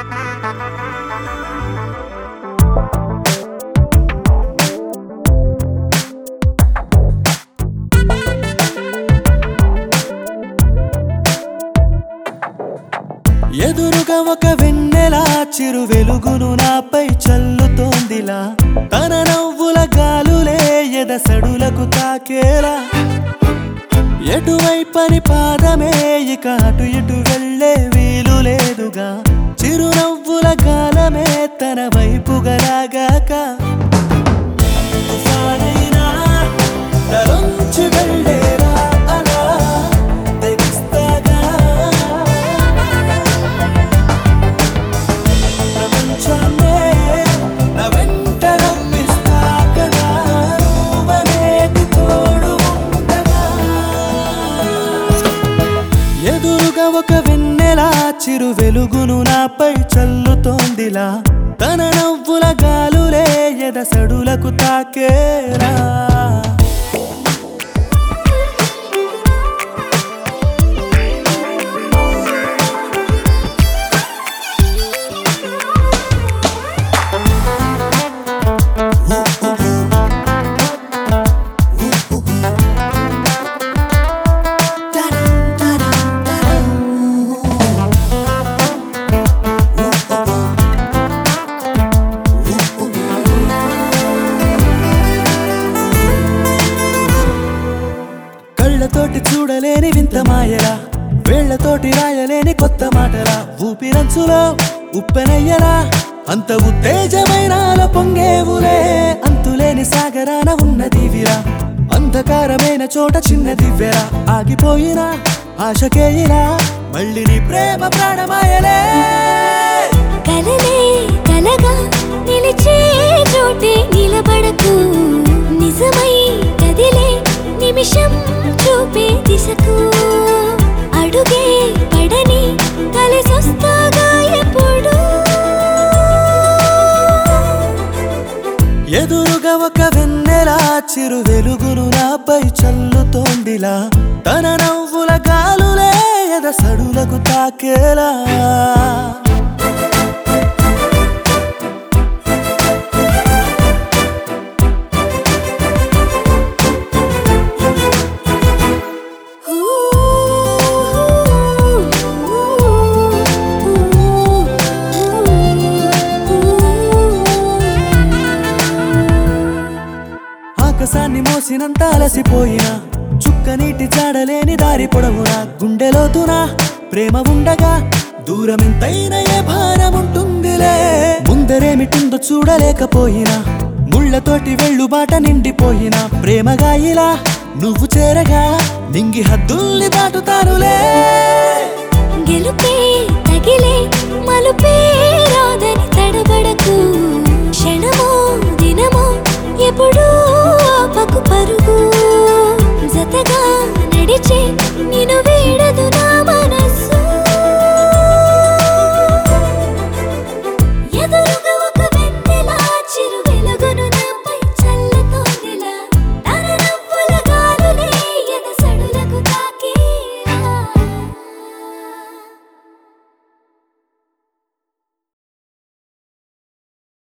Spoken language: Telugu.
ఎదురుగా ఒక వెన్నెల చిరు వెలుగును నాపై చల్లుతోందిలా తన నవ్వుల గాలులే ఎదసడులకు తాకేలా ఎటువైపని పాదమే ఇక అటు ఇటు వెళ్ళే వీలు లేదుగా చిరునవ్వుల గాలమే తన వైపుగా రాగాక తుఫానైనా తలొంచి వెళ్ళేరా అలా తెగిస్తాగా ప్రపంచాన్నే నా వెంట రప్పిస్తా కదా నువ్వనేది తోడు ఉండగా ఎదురుగా ఒక వెన్నెల చిరు వెలుగును నాపై చల్లుతోందిలా తన నవ్వుల గాలులే ఎదసడులకు తాకేరా కళ్ళతోటి చూడలేని వింత మాయలా వేళ్లతోటి రాయలేని కొత్త మాటలా ఊపిరంచులో ఉప్పెనయ్యలా అంత ఉత్తేజమైన పొంగేవులే అంతులేని సాగరాన ఉన్న దివిరా అంధకారమైన చోట చిన్న దివ్యరా ఆగిపోయినా ఆశకేయినా మళ్ళీ నీ ప్రేమ ప్రాణమాయలే కలలే కలగా నిలిచే చోటే నిలబడకు నిజమై కదిలే నిమిషం చూపే దిశకు అడుగే పడని కలిసొస్తాగా ఎప్పుడు ఎదురుగా ఒక వెన్నెల చిరు వెలుగును నాపై చల్లుతోందిలా తన నవ్వుల గాలులే ఎదసడులకు తాకేలా ఆకాశాన్ని మోసినంత అలసిపోయినా చుక్క నీటి చాడలేని దారి పొడవునా గుండెలోతున ప్రేమ ఉండగా దూరం ఎంతైనా ఏ భారం ఉంటుందిలే ముందరేమిటుందో చూడలేకపోయినా ముళ్ళతోటి వెళ్ళు బాట నిండిపోయినా ప్రేమగా ఇలా నువ్వు చేరగా నింగి హద్దుల్ని దాటుతారులే గెలుపే తగిలే మలుపే రాదని తడబడకు